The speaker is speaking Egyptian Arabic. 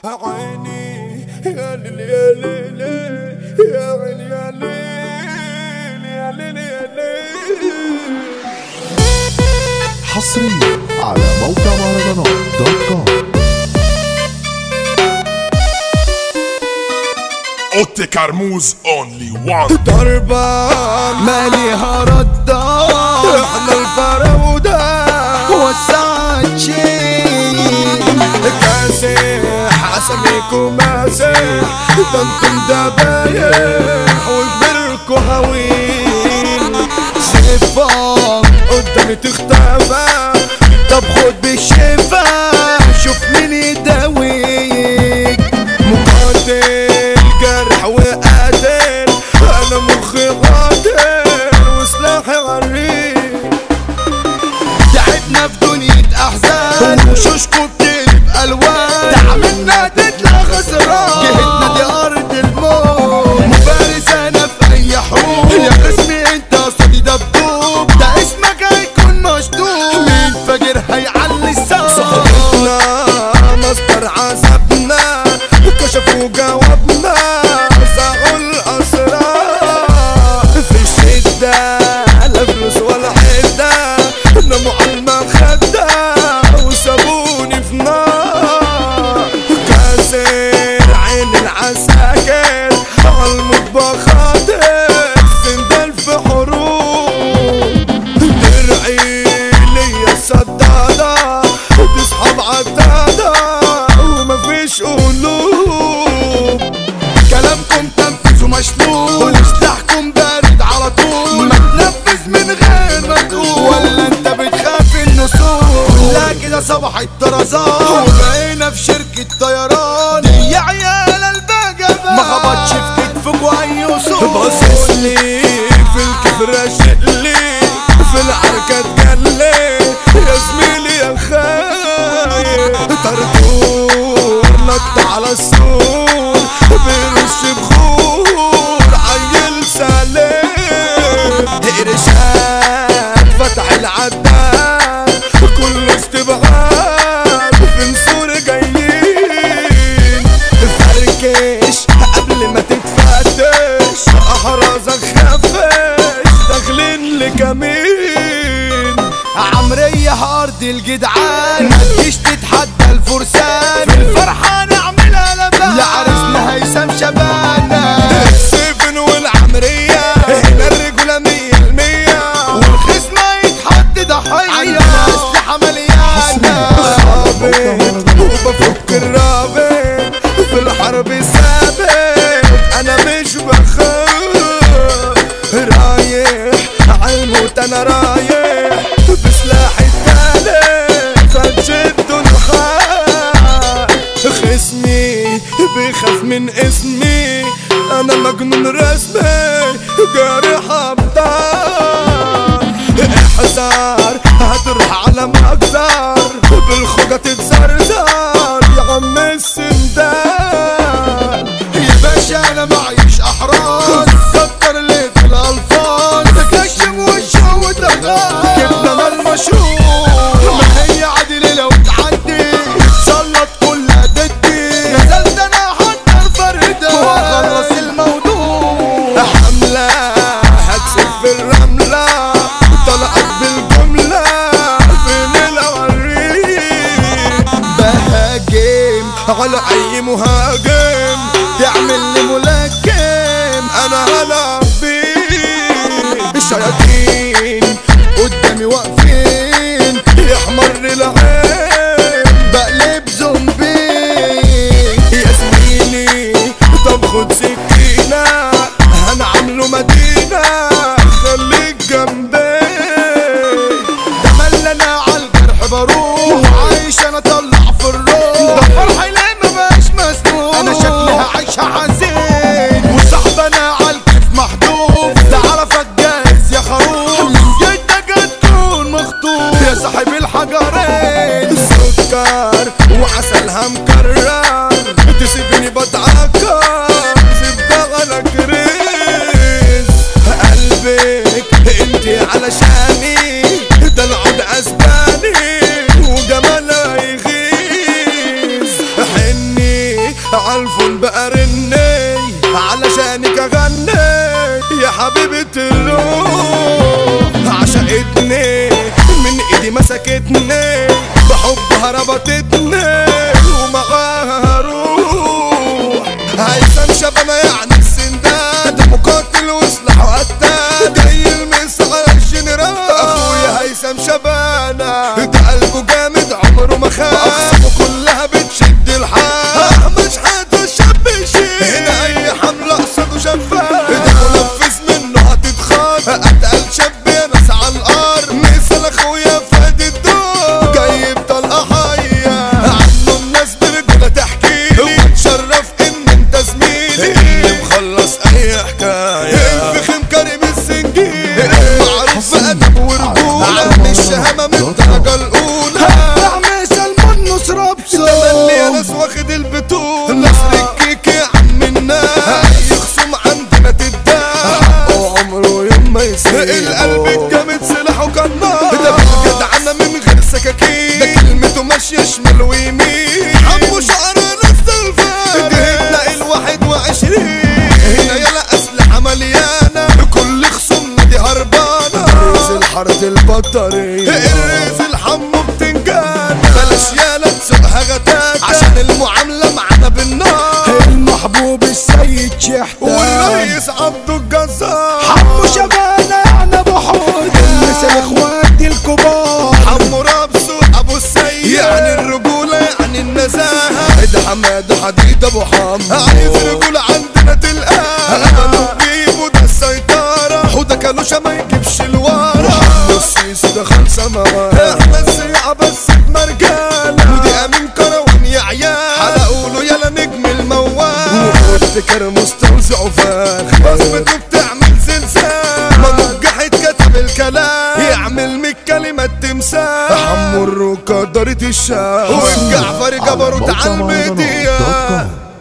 عيني يا ليل يا ليل يا عيني يا ليل يا ليل يا ليل حصريا على موقع مهرجانات دوت كوم اوتي كرموز اونلي وان ضربة ماليها ردة احنا الفراودة وسعتشي كاسح اساميكم ماسح ده انتم دبايح وكبركوا هوين صفة قدامي تختفى طب خد بالشفا شوف مين يداويك مقاتل جرح وقاتل انا مخي قاتل وسلاحي غريب تعبنا في دنيا احزان وشوشكو بتقلب الوان تعبنا تطلع خسران جهتنا دي ارض الموت مفارس انا في اي حروب يا اسمي انت صدي دبدوب ده اسمك هيكون مشدود مين فاجر هيعلي الصوت صحبتنا مصدر عذابنا كشفوا جوابنا ساقوا الاسرار في الشدة لا فلوس ولا حدة ناموا على المخدة وسابوني في نار كاسر عين العساكر على المطبخات سندال في حروب درعي ليا سدادة تسحب عدادة ومفيش قلوب كلامكم تنفذ ومشلول وسلاحكم بارد على طول ما تنفذ من غير ما تقول ولا انت بتخاف النصول لا كده صباح الطرزان وبقينا في شركة طيران يا عيال البجبة ما خبطش في كتفك واي وصول باصص لي في الكفر راشق لي في العركة تجلي يا زميلي يا خايف طرطور نط على السور بيرش بخور عيل سليم قرشات فتح العداد كله استبعاد في نسور جايين فركش قبل ما تتفتش احرازك خفش داخلين لكمين عمرية ارض الجدعان ما تجيش تتحدى الفرسان في الفرحة نعملها لبان لعرسنا هيثم شبانا السيفن والعمرية هنا الرجولة مية المية والخصم يتحط ضحية عندنا أسلحة مليانة رابط وبفك الرابط في الحرب ثابت انا مش بخاف رايح عالموت انا رايح بسلاحي التالت فجدوا الحال خصمي بيخاف من اسمي انا مجنون رسمي جارح ابطال احذر هتروح على مقدار بالخوجة تتزرزر يا عم السندان يا باشا أنا معيش أحراز كتر لي في الألفاظ تكشم وشه وتغاز جبنا ما المشهور ما هي عادل لو تعدي تسلط كلها ضدي نزلت أنا أحضر فردة وأخلص الموضوع حملة هكسب في الرملة طلعت بالجملة فين الأوريد بهاجم على أي مهاجم تعمل لي ملاكم أنا هلعب بيه الشياطين قدامي واقفين يحمر العين بقلب زومبي يا زميلي طب خد سكينة هنعمله مدينة خليك جنبي ده ملنا عالجرح بروح وعايش انا طلع في الروح ده فرحي ليه مبقاش مسنون انا شكلي هعيش حزين وصاحب انا عالكيف محدود تعرفك جاهز يا خروف من جدك هتكون مخطوف يا صاحب الحجرين عالفون بقى رني علشانك اغني يا حبيبة الروح عشقتني من ايدي مسكتني بحبها ربطتني ومعاها روح هيثم شبنا يعني السنداد مقاتل وسلاح وقتاد جاي المس على الجنرال اخويا هيثم شبانة ده قلبه جامد عمره ما خان اقسمه كلها بتشد الحال احمد شحاتة الشاب يشيل هنا اي حملة قصده شفاف ده منفذ منه هتتخاف اتقل شاب يا ناس على الارض مثل اخويا فادي الدور جاي بطلقة حية عنه الناس برجولة تحكي لي وتشرف ان انت زميلي اللي مخلص اي حكاية الفخم كريم السنجيل معروف بأدب ورجولة من الشهامة من الدرجة الأولى اعمل سلمان نصرة تملي يا ناس واخد البطولة نصر الكيك يا عم الناس يخصم عندنا تداس وعمره يوم ما يسيب القلب الجامد سلاحه كان نار ده بالجدعنة من غير سكاكين ده كلمته ماشية شمال ويمين عمو شعر ناس الفارق دهنا الواحد وعشرين هنا يلا أسلحة مليانة كل خصومنا دي هربانة الرئيس الحارة البطارية الرئيس الحمو بتنجان بلاش يالا تسوقها غتات عشان المعاملة معانا بالنار المحبوب السيد شحتة والرئيس عبده الجزار حمو شبانة يعني ابو حود مثل اخواتي الكبار حمو رابسو ابو السيد يعني الرجولة يعني النزاهة ده حماد حديد ابو حمو عايز رجولة عندنا تلقاها بنو بيبو ده السيطرة حوده كالوشة ما يجيبش الورا السيس ده خمسة مواد احنا السيعة بس بمرجالة ودي امين كروان يا عيال حلقوا له يلا نجم الموال وفتكر مستوزع فاخر بصمته بتعمل زلزال ما نجحت كتب الكلام يعمل من كلمة تمثال حمو الركا دارت الشام والجعفر جبروت على الميديا